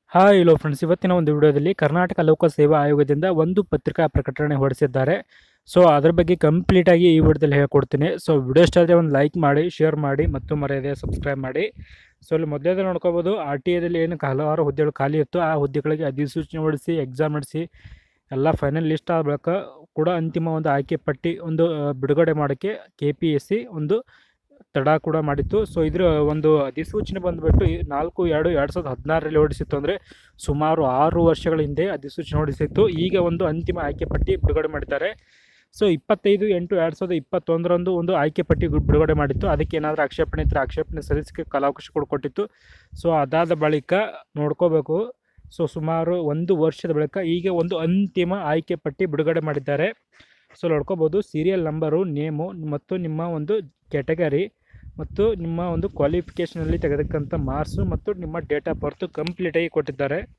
hi hello friends ಇವತ್ತಿನ ಒಂದು ವಿಡಿಯೋದಲ್ಲಿ ಕರ್ನಾಟಕ ಲೋಕ ಸೇವಾ ಆಯೋಗದಿಂದ ಒಂದು ಪತ್ರಿಕಾ ಪ್ರಕಟಣೆ ಹೊರಡಿಸಿದ್ದಾರೆ ಸೊ ಅದ್ರ ಬಗ್ಗೆ ಕಂಪ್ಲೀಟಾಗಿ ಈ ವಿಡಿಯೋದಲ್ಲಿ ಹೇಳ್ಕೊಡ್ತೀನಿ ಸೊ ವಿಡಿಯೋ ಇಷ್ಟ ಆದರೆ ಒಂದು ಲೈಕ್ ಮಾಡಿ ಶೇರ್ ಮಾಡಿ ಮತ್ತು ಮರೆಯದೆ ಸಬ್ಸ್ಕ್ರೈಬ್ ಮಾಡಿ ಸೊ ಇಲ್ಲಿ ಮೊದಲೇದು ನೋಡ್ಕೋಬೋದು ಆರ್ ಟಿ ಎದಲ್ಲಿ ಏನು ಹಲವಾರು ಹುದ್ದೆಗಳು ಖಾಲಿ ಇತ್ತು ಆ ಹುದ್ದೆಗಳಿಗೆ ಅಧಿಸೂಚನೆ ಹೊಡಿಸಿ ಎಕ್ಸಾಮ್ ನಡೆಸಿ ಎಲ್ಲ ಫೈನಲ್ ಲಿಸ್ಟ್ ಆದ ಬಳಿಕ ಕೂಡ ಅಂತಿಮ ಒಂದು ಆಯ್ಕೆ ಪಟ್ಟಿ ಒಂದು ಆ, ಬಿಡುಗಡೆ ಮಾಡೋಕ್ಕೆ ಕೆ ಪಿ ಎಸ್ ಸಿ ಒಂದು ತಡ ಕೂಡ ಮಾಡಿತ್ತು ಸೊ ಇದ್ರ ಒಂದು ಅಧಿಸೂಚನೆ ಬಂದುಬಿಟ್ಟು ಈ ನಾಲ್ಕು ಎರಡು ಎರಡು ಸಾವಿರದ ಹದಿನಾರರಲ್ಲಿ ಹೊರಡಿಸಿತ್ತು ಅಂದರೆ ಸುಮಾರು ಆರು ವರ್ಷಗಳ ಹಿಂದೆ ಅಧಿಸೂಚನೆ ಹೊರಡಿಸಿತ್ತು ಈಗ ಒಂದು ಅಂತಿಮ ಆಯ್ಕೆ ಪಟ್ಟಿ ಬಿಡುಗಡೆ ಮಾಡಿದ್ದಾರೆ ಸೊ ಇಪ್ಪತ್ತೈದು ಎಂಟು ಎರಡು ಸಾವಿರದ ಇಪ್ಪತ್ತೊಂದರಂದು ಒಂದು ಆಯ್ಕೆ ಪಟ್ಟಿ ಗು- ಬಿಡುಗಡೆ ಮಾಡಿತ್ತು ಅದಕ್ಕೆ ಏನಾದರೂ ಆಕ್ಷೇಪಣೆ ಇದ್ದರೆ ಆಕ್ಷೇಪಣೆ ಸಲ್ಲಿಸಕ್ಕೆ ಕಾಲಾವಕಾಶ ಕೂಡ ಕೊಟ್ಟಿತ್ತು ಸೊ ಅದಾದ ಬಳಿಕ ನೋಡ್ಕೋಬೇಕು ಸೊ ಸುಮಾರು ಒಂದು ವರ್ಷದ ಬಳಿಕ ಈಗ ಒಂದು ಅಂತಿಮ ಆಯ್ಕೆ ಪಟ್ಟಿ ಬಿಡುಗಡೆ ಮಾಡಿದ್ದಾರೆ ಸೊ ನೋಡ್ಕೋಬೋದು ಸೀರಿಯಲ್ ನಂಬರು ನೇಮು ಮತ್ತು ನಿಮ್ಮ ಒಂದು ಕ್ಯಾಟಗರಿ ಮತ್ತು ನಿಮ್ಮ ಒಂದು ಕ್ವಾಲಿಫಿಕೇಷನಲ್ಲಿ ತೆಗೆದಕ್ಕಂಥ ಮಾರ್ಕ್ಸು ಮತ್ತು ನಿಮ್ಮ ಡೇಟ್ ಆಫ್ ಬರ್ತು ಕಂಪ್ಲೀಟಾಗಿ ಕೊಟ್ಟಿದ್ದಾರೆ